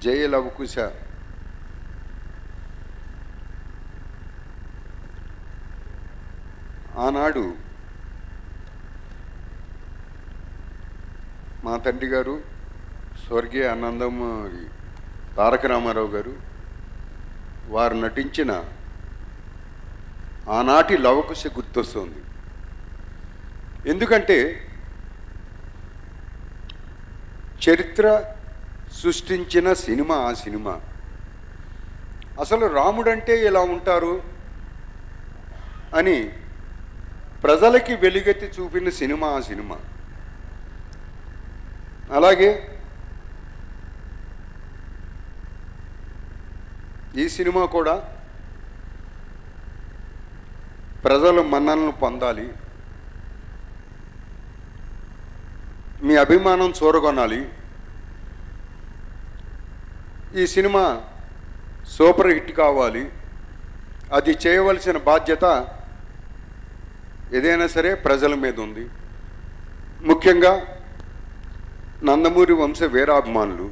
జయ లవకుశ ఆనాడు మా తండ్రి గారు స్వర్గీయ ఆనందమూరి తారక రామారావు గారు వారు నటించిన ఆనాటి లవకుశ గుర్తొస్తుంది ఎందుకంటే చరిత్ర సృష్టించిన సినిమా ఆ సినిమా అసలు రాముడంటే ఇలా ఉంటారు అని ప్రజలకి వెలుగెత్తి చూపిన సినిమా ఆ సినిమా అలాగే ఈ సినిమా కూడా ప్రజల మన్ననలు పొందాలి మీ అభిమానం చూరగొనాలి ఈ సినిమా సూపర్ హిట్ కావాలి అది చేయవలసిన బాధ్యత ఏదైనా సరే ప్రజల మీద ఉంది ముఖ్యంగా నందమూరి వంశ వీరాభిమానులు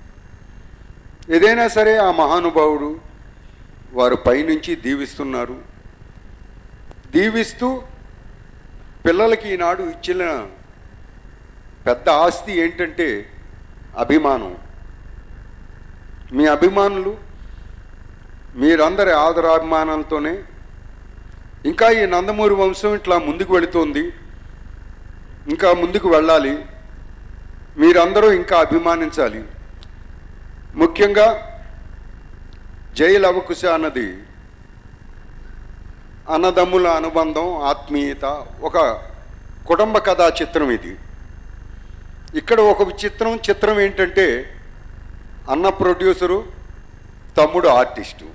ఏదైనా సరే ఆ మహానుభావుడు వారు పైనుంచి దీవిస్తున్నారు దీవిస్తూ పిల్లలకి ఈనాడు ఇచ్చిన పెద్ద ఆస్తి ఏంటంటే అభిమానం మీ అభిమానులు మీరందరి ఆదరాభిమానాలతోనే ఇంకా ఈ నందమూరి వంశం ఇట్లా ముందుకు వెళుతోంది ఇంకా ముందుకు వెళ్ళాలి మీరందరూ ఇంకా అభిమానించాలి ముఖ్యంగా జై లవకుశ అన్నది అన్నదమ్ముల అనుబంధం ఆత్మీయత ఒక కుటుంబ కథా చిత్రం ఇది ఇక్కడ ఒక చిత్రం చిత్రం ఏంటంటే అన్న ప్రొడ్యూసరు తమ్ముడు ఆర్టిస్టు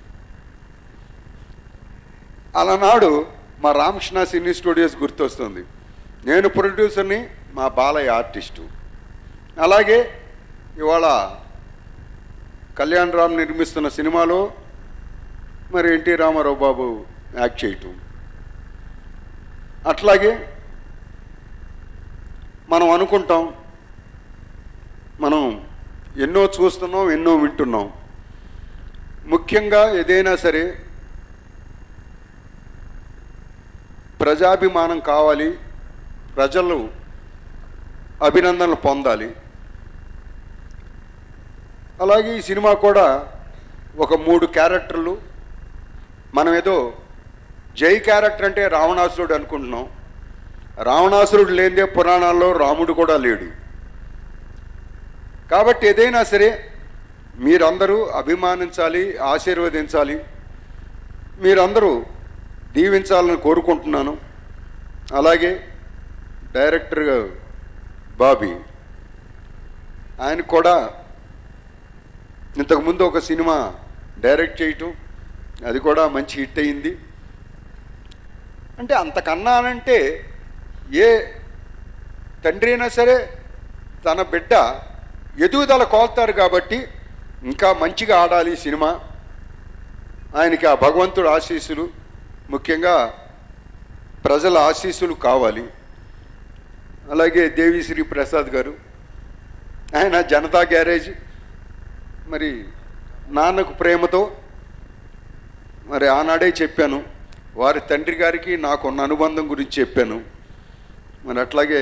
అలనాడు మా రామకృష్ణ సినీ స్టూడియోస్ గుర్తొస్తుంది నేను ప్రొడ్యూసర్ని మా బాలయ్య ఆర్టిస్టు అలాగే ఇవాళ కళ్యాణ్ రామ్ నిర్మిస్తున్న సినిమాలో మరి ఎన్టీ రామారావు బాబు యాక్ట్ చేయటం అట్లాగే మనం అనుకుంటాం మనం ఎన్నో చూస్తున్నాం ఎన్నో వింటున్నాం ముఖ్యంగా ఏదైనా సరే ప్రజాభిమానం కావాలి ప్రజలు అభినందనలు పొందాలి అలాగే ఈ సినిమా కూడా ఒక మూడు క్యారెక్టర్లు మనం ఏదో జై క్యారెక్టర్ అంటే రావణాసురుడు అనుకుంటున్నాం రావణాసురుడు లేనిదే పురాణాల్లో రాముడు కూడా లేడు కాబట్టి ఏదైనా సరే మీరందరూ అభిమానించాలి ఆశీర్వదించాలి మీరందరూ దీవించాలని కోరుకుంటున్నాను అలాగే డైరెక్టర్ బాబీ ఆయన కూడా ఇంతకుముందు ఒక సినిమా డైరెక్ట్ చేయటం అది కూడా మంచి హిట్ అయింది అంటే అంతకన్నా అంటే ఏ తండ్రి అయినా సరే తన బిడ్డ ఎదుగుదల కోల్తారు కాబట్టి ఇంకా మంచిగా ఆడాలి ఈ సినిమా ఆయనకి ఆ భగవంతుడు ఆశీస్సులు ముఖ్యంగా ప్రజల ఆశీస్సులు కావాలి అలాగే దేవిశ్రీ ప్రసాద్ గారు ఆయన జనతా గ్యారేజ్ మరి నాన్నకు ప్రేమతో మరి ఆనాడే చెప్పాను వారి తండ్రి గారికి నాకున్న అనుబంధం గురించి చెప్పాను మరి అట్లాగే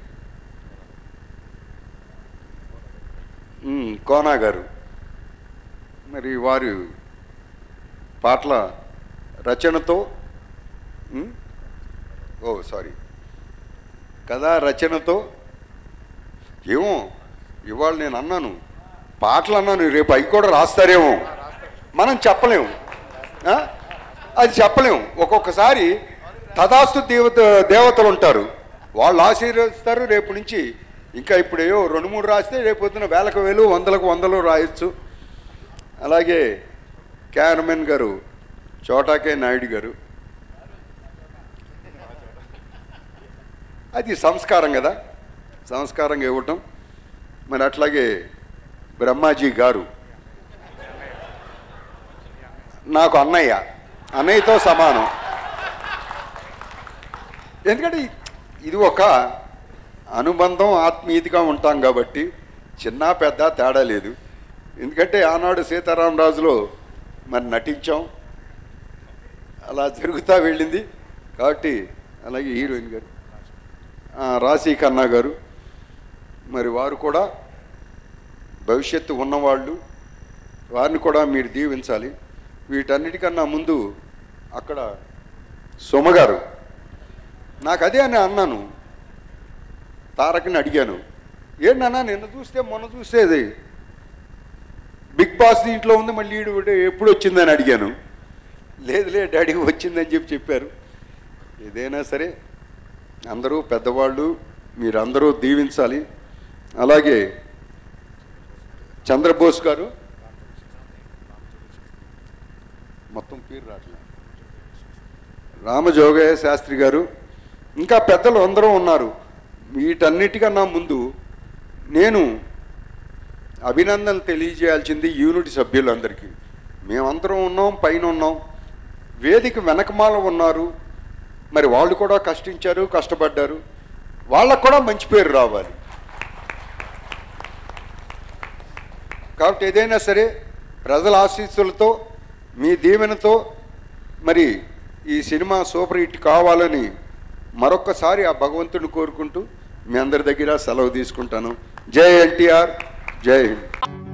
ఉమ్, కోనా గారు మరి వారు పాటల రచనతో ఉమ్, ఓ సారీ కథా రచనతో ఏమో ఇవాళ నేను అన్నాను పాటలు అన్నాను రేపు అవి కూడా రాస్తారేమో మనం చెప్పలేము ఆ? అది చెప్పలేము ఒక్కొక్కసారి తదాస్తు దేవత దేవతలు ఉంటారు వాళ్ళు ఆశీర్వదిస్తారు రేపు నుంచి ఇంకా ఇప్పుడు ఏవో రెండు మూడు రాస్తే రేపు పొద్దున వేలకు వేలు వందలకు వందలు రాయొచ్చు అలాగే క్యారమెన్ గారు చోటాకే నాయుడు గారు అది సంస్కారం కదా సంస్కారంగా ఇవ్వటం మరి అట్లాగే బ్రహ్మాజీ గారు నాకు అన్నయ్య అన్నయ్యతో సమానం ఎందుకంటే ఇది ఒక అనుబంధం ఆత్మీయతగా ఉంటాం కాబట్టి చిన్న పెద్ద తేడా లేదు ఎందుకంటే ఆనాడు సీతారామరాజులో మరి నటించాం అలా జరుగుతూ వెళ్ళింది కాబట్టి అలాగే హీరోయిన్ గారు ఆ, రాశి ఖన్నా గారు మరి వారు కూడా భవిష్యత్తు ఉన్నవాళ్ళు వారిని కూడా మీరు దీవించాలి వీటన్నిటికన్నా ముందు అక్కడ సుమ గారు నాకు అదే అని అన్నాను తారకని అడిగాను ఏంటన్నా నిన్న చూస్తే మొన్న చూసేది బిగ్ బాస్ దీంట్లో ఉంది మళ్ళీ ఈడు ఈడు ఎప్పుడు వచ్చిందని అడిగాను లేదు లే డాడీ వచ్చిందని చెప్పి చెప్పారు ఏదైనా సరే అందరూ పెద్దవాళ్ళు మీరందరూ దీవించాలి అలాగే చంద్రబోస్ గారు మొత్తం పేరు రావట్లేదు రామజోగయ్య శాస్త్రి గారు ఇంకా పెద్దలు అందరూ ఉన్నారు వీటన్నిటికన్నా ముందు నేను అభినందనలు తెలియజేయాల్సింది యూనిట్ సభ్యులందరికీ మేమందరం ఉన్నాం పైన ఉన్నాం వేదిక వెనకమాల ఉన్నారు మరి వాళ్ళు కూడా కష్టించారు కష్టపడ్డారు వాళ్ళకు కూడా మంచి పేరు రావాలి కాబట్టి ఏదైనా సరే ప్రజల ఆశీస్సులతో మీ దీవెనతో మరి ఈ సినిమా సూపర్ హిట్ కావాలని మరొక్కసారి ఆ భగవంతుని కోరుకుంటూ మీ అందరి దగ్గర సెలవు తీసుకుంటాను జై ఎన్టీఆర్ జై హింద్